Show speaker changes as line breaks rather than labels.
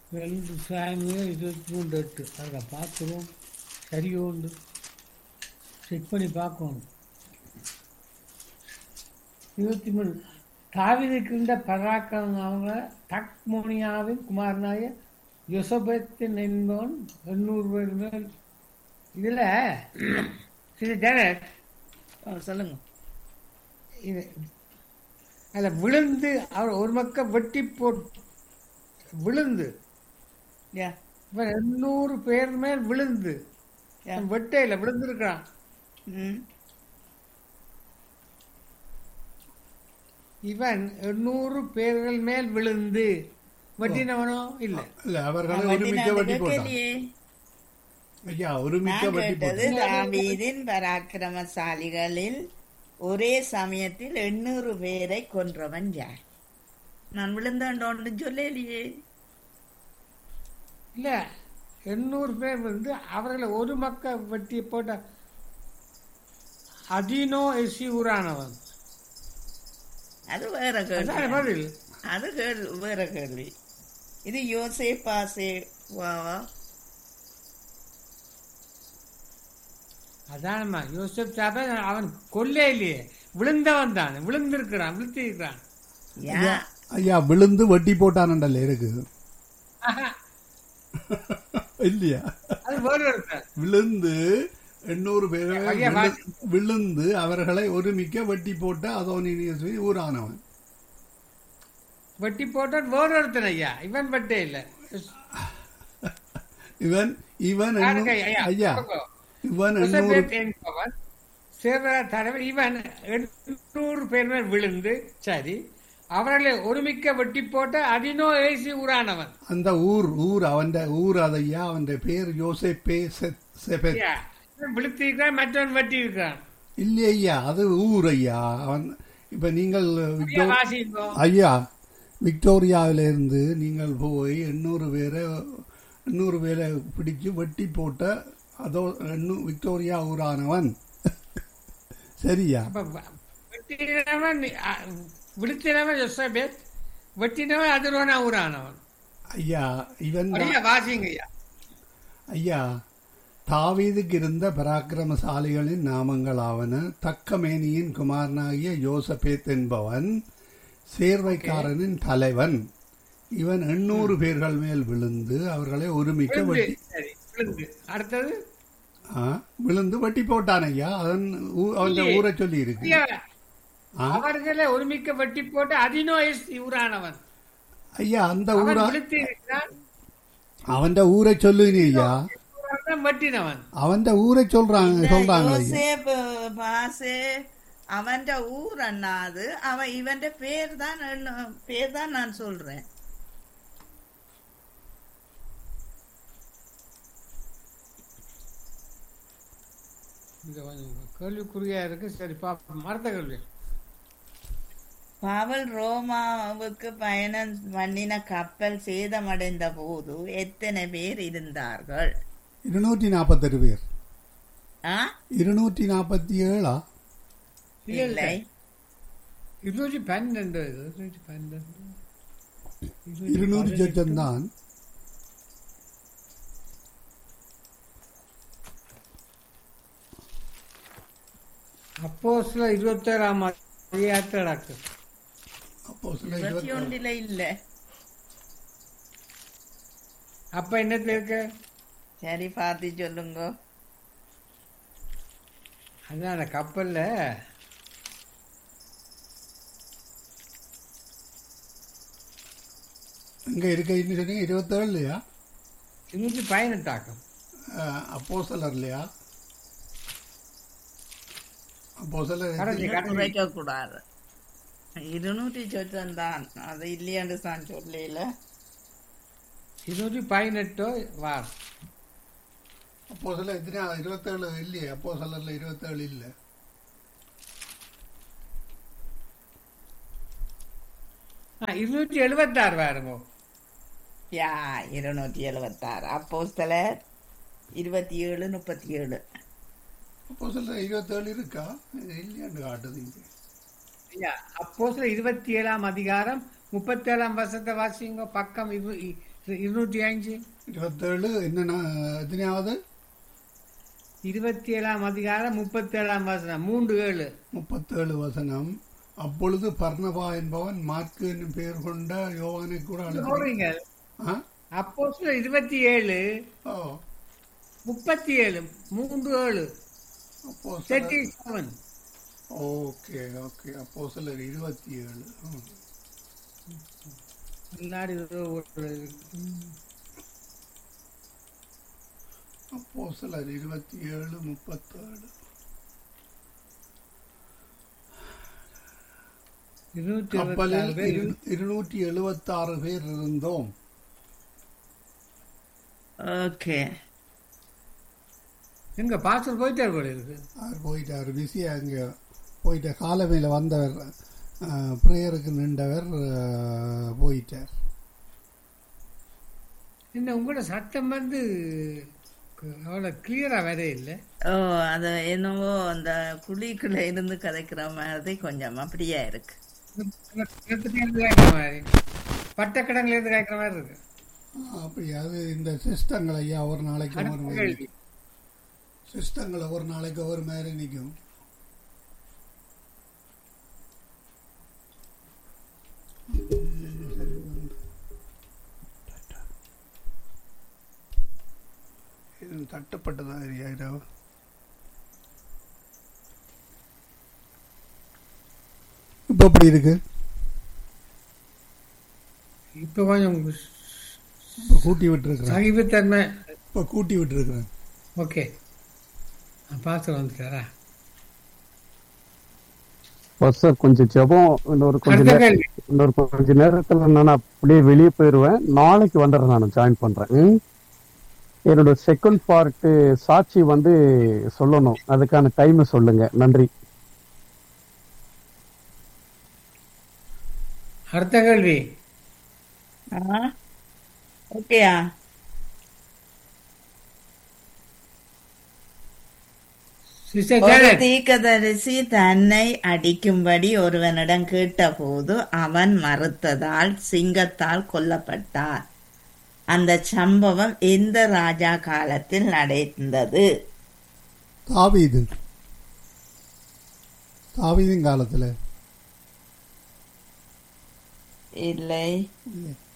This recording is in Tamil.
ரெண்டு சாமியோ இருபத்தி மூணு எட்டு அதில் பார்த்துருவோம் சரியோ உண்டு செக் பண்ணி பார்க்கணும் இருபத்தி மூணு தாவிதிருக்கின்ற பராக்கிரமம் அவங்க தக்மோனியாவின் குமாரனாய யொசபத்தின் என்பவன் எண்ணூறு பேர் மேல் இதில் இது டேரக்ட்
ஆ, சொல்லுங்க
இது அதில் விழுந்து அவர் ஒரு பக்கம் வெட்டி போட்டு விழுந்து
யா
இவன் எண்ணூறு பேர் மேல் விழுந்து
யா
வெட்டையில் விழுந்திருக்கிறான்
ம்
இவன் எண்ணூறு பேர்கள் மேல் விழுந்து வெட்டினவனோ இல்லை
இல்ல அவர்களை
நான்
ஒருமிக்க
வட்டி
வட்டி
நான்
போட்டான்
கேட்கலையே.
ஐயா ஒருமிக்க
நான்
வட்டி
கேட்டது
போட்டான்
தாவீதின் பராக்கிரமசாலிகளில் ஒரே சமயத்தில் எண்ணூறு பேரை கொன்றவன் யார் நான் விழுந்தாண்டோன்னு சொல்லலையே
இல்லை எண்ணூறு பேர் விழுந்து அவர்களை ஒரு மக்க வெட்டி போட்ட அதினோ எசி ஊரானவன்
அது வேற
அதான
கேள்வி
பதில்
அது கேள்வி வேற கேள்வி இது யோசே பாசே வாவா
அதானம்மா யோசப் சாப்ப அவன் கொல்லே இல்லையே விழுந்தவன் தான் விழுந்திருக்கிறான் விழுத்திருக்கிறான்
யா
ஐயா விழுந்து வட்டி போட்டானண்டல்ல இருக்கு இல்லையா
அது வேறு ஒருத்தர்
விழுந்து எண்ணூறு பேரை
ஐயா,
விழு- விழுந்து அவர்களை ஒருமிக்க வட்டி போட்ட அதோனியஸ்வி ஊரானவன்
வெட்டி போட்டான் வேறு ஒருத்தன் ஐயா இவன் வெட்டே இல்லை
இவன் இவன்
யாருங்க
எண்ணூ-
ஐயா?
ஐயா
சொல்லுங்க.
இவன் எண்ணூறு
யோசேப் என்பவன் சேவர தலைவர் இவன் எண்ணூறு பேர் மேல் விழுந்து சரி அவர்களை ஒருமிக்க வெட்டி போட்ட அதினோ ஏசி ஊரானவன்
அந்த ஊர் ஊர் அவன் ஊர் அதையா அவன் பேர் யோசேப்பே செ- செபெத்
ஐயா, இவன் விழுத்திருக்கிறான் மற்றவன் வெட்டி இருக்கிறான்
இல்லையா ஐயா அது ஊர் ஐயா அவன் இப்ப நீங்கள்
ஐயா,
விக்டோ
வாசிங்கோ
ஐயா விக்டோரியாவிலிருந்து நீங்கள் போய் எண்ணூறு பேரை எண்ணூறு பேரை பிடிச்சு வெட்டி போட்ட அதோ எண்ணூ- விக்டோரியா ஊரானவன் சரியா
அப்ப வ- வெட்டினவன் அ, விழுத்தினவன் யோசேபேத் வெட்டினவன் அதிரோனா ஊரானவன்
ஐயா இவன் தான்
ஐயா வாசிங்க ஐயா
ஐயா தாவீதுக்கு இருந்த பராக்கிரமசாலிகளின் நாமங்களாவன தக்கமேனியின் குமாரனாகிய யோசபேத் என்பவன் சேர்வைக்காரனின் தலைவன் இவன் எண்ணூறு பேர்கள் மேல் விழுந்து அவர்களை ஒருமிக்க
விழுந்து
வட்டி
சரி விழுந்து அடுத்தது
ஆ, விழுந்து வட்டி போட்டான் ஐயா அதன் ஊ- அவன்
இல்லையே.
ஊரை சொல்லி இருக்கு
ஐயா,
ஆ,
அவர்களை ஒருமிக்க வெட்டி போட்டு அதினோ ஏசி ஊரானவன்
ஐயா அந்த
அவன்
ஊரா
விழுத்தி இருக்கிறான்
அவன் ஊரை சொல்லுங்க ஐயா
ஊரானவன் வெட்டினவன்
அவன் ஊரை சொல்றாங்க சொல்றாங்க ஐயா
யோசேப் பாசே அவன் ஊர் அண்ணாது அவன் இவன் பேர் தான் எண்ணு- பேர் தான் நான் சொல்றேன்
இது கொஞ்சம் கேள்விக்குறியா இருக்கு சரி பாப்போம் மறந்த கேள்வி
பவுல் ரோமாவுக்கு பயணம் பண்ணின கப்பல் சேதமடைந்த போது எத்தனை பேர் இருந்தார்கள்
இருநூற்றி நாற்பத்தெட்டு பேர்
ஆ
இருநூற்றி நாற்பத்தி ஏழா
இல்லை
இருநூற்றி பன்னெண்டு இது, இருநூற்றி பன்னெண்டு
இருநூறு சொச்சம் தான்
அப்போ சில இருபத்தேழாம் அதிகாரத்தில் நடக்குது
அப்போ சில
இருபத்தி
இருபத்தி
ஒன்றுல இல்ல
அப்ப என்னத்துல இருக்கு
சரி பார்த்து சொல்லுங்க
அதான் அந்த கப்பல்ல
இங்க இருக்க சொன்னீங்க இருபத்தேழு இல்லையா
இருநூற்றி பதினெட்டாக்கம்
அப்போ சிலர் இல்லையா அப்போ சிலர்
கடைசி கடைசி
குறைக்க கூடாது இருநூற்றி சொச்சம் தான் அது இல்லையாண்டு தான் சொல்லல
இருநூற்றி பதினெட்டோ வார்
அப்போ சில எத்தனை இருபத்தேழு இல்லையே அப்போ சிலர்ல இருபத்தேழு இல்லை
இருநூற்றி எழுபத்தாறு வாருங்க
யா இருநூற்றி எழுபத்தாறு அப்போ சிலர் இருபத்தி ஏழு முப்பத்தி ஏழு
அப்போ சில இருபத்தேழு இருக்கா இது இல்லையாண்டு காட்டுது இங்க
அப்போ சில இருபத்தி ஏழாம் அதிகாரம் முப்பத்தேழாம் வருஷத்தை வாசிங்க பக்கம் இரு- இ- இருநூற்றி அஞ்சு
இருபத்தேழு என்னன்னா எத்தனையாவது
இருபத்தி ஏழாம் அதிகாரம் முப்பத்தி ஏழாம் வசனம் மூன்று ஏழு
முப்பத்தேழு வசனம் அப்பொழுது பர்ணபா என்பவன் மார்க்கு என்னும் பெயர் கொண்ட யோவானை கூட அழைத்து
சொல்றீங்க
ஆ?
அப்போ இருபத்தி ஏழு
ஓ
முப்பத்தி ஏழு மூன்று ஏழு
அப்போ
தேர்ட்டி செவன்
ஓகே ஓகே அப்போ சிலர் இருபத்தி ஏழு ம்.
முன்னாடி ஏதோ ஒரு
அப்போ சிலர் இருபத்தி ஏழு முப்பத்தேழு
இருநூற்றி
கப்பலில்
இருபத்தாறு பேர்
இரு- இருநூற்றி எழுபத்தாறு பேர் இருந்தோம்
ஓகே
எங்க பாஸ்டர் போயிட்டார் போல இருக்கு
அவர் போயிட்டார் பிஸியா அங்கே போயிட்ட காலமையில் வந்தவர் ப்ரேயருக்கு நின்றவர் அஹ், போயிட்டார்
என்ன உங்களோட சத்தம் வந்து அவ்வளோ கிளியரா வேற இல்லை
ஓ அது என்னவோ அந்த குழிக்குள்ள இருந்து கதைக்கிற மாதிரி கொஞ்சம் அப்படியே இருக்கு
கேட்கிற மாதிரி பட்டக்கிடங்குல இருந்து கேட்கிற மாதிரி இருக்கு
அப்படி அது இந்த சிஸ்டங்கள் ஐயா ஒரு நாளைக்கு ஒரு
அடுத்த
மாதிரி
கேள்வி
சிஸ்டங்களை ஒரு நாளைக்கு ஒரு மாதிரி நிற்கும் இது தட்டுப்பட்டதா ஐயா இப்போ எப்படி இருக்கு
இப்போ கொஞ்சம்
இப்போ கூட்டி விட்டுருக்குறேன்
சகிப்புத்தன்மை
இப்போ கூட்டி விட்டுருக்குறேன்
ஓகே பாஸ்டர் வந்துட்டாரா
சார் கொஞ்சம் ஜெபம் இன்னொரு கொஞ்ச
அடுத்த
நேரம்
கேள்வி
இன்னொரு கொஞ்ச நேரத்துல நான் அப்படியே வெளியே போயிருவேன் நாளைக்கு வந்துடுறேன் நான் ஜாயின் பண்றேன் ம்? என்னோட செகண்ட் பார்ட் சாட்சி வந்து சொல்லணும் அதுக்கான டைம் சொல்லுங்க நன்றி
அடுத்த கேள்வி
ஆ ஓகேயா
சிஸ்டர்
ஒரு
ஜானட்
தீர்க்கதரிசி தன்னை அடிக்கும்படி ஒருவனிடம் கேட்டபோது அவன் மறுத்ததால் சிங்கத்தால் கொல்லப்பட்டார் அந்த சம்பவம் எந்த ராஜா காலத்தில் நடந்தது
தாவீது தாவீதின் காலத்தில்
இல்லை
இல்லை